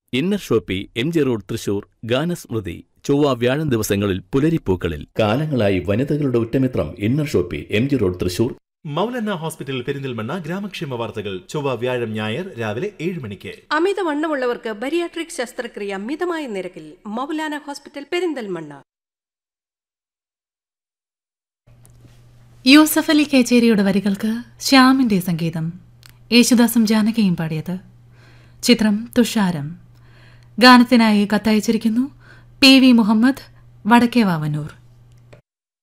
inner shoppe M G road Thrissur Ganasmrithi ചൊവ്വ വ്യാഴം ദിവസങ്ങളിൽ പുലരിപ്പൂക്കളിൽ കാലങ്ങളായി വനിതകളുടെ ഉറ്റമിത്രം inner shoppe M G road Thrissur Moulana hospital Perinthalmanna ഗ്രാമക്ഷേമ വാർത്തകൾ ചൊവ്വ വ്യാഴം ഞായർ രാവിലെ ഏഴ് മണിക്ക് അമിതവണ്ണമുള്ളവർക്ക് ബരിയാട്രിക് ശസ്ത്രക്രിയ മിതമായ നിരക്കിൽ മൗലാന ഹോസ്പിറ്റൽ പെരിന്തൽമണ്ണ യൂസഫ് അലി കേച്ചേരിയുടെ വരികൾക്ക് ശ്യാമിന്റെ സംഗീതം യേശുദാസും ജാനകിയും പാടിയത് ചിത്രം തുഷാരം ഗാനത്തിനായി കത്തയച്ചിരിക്കുന്നു പി വി മുഹമ്മദ് വടക്കേവാവനൂർ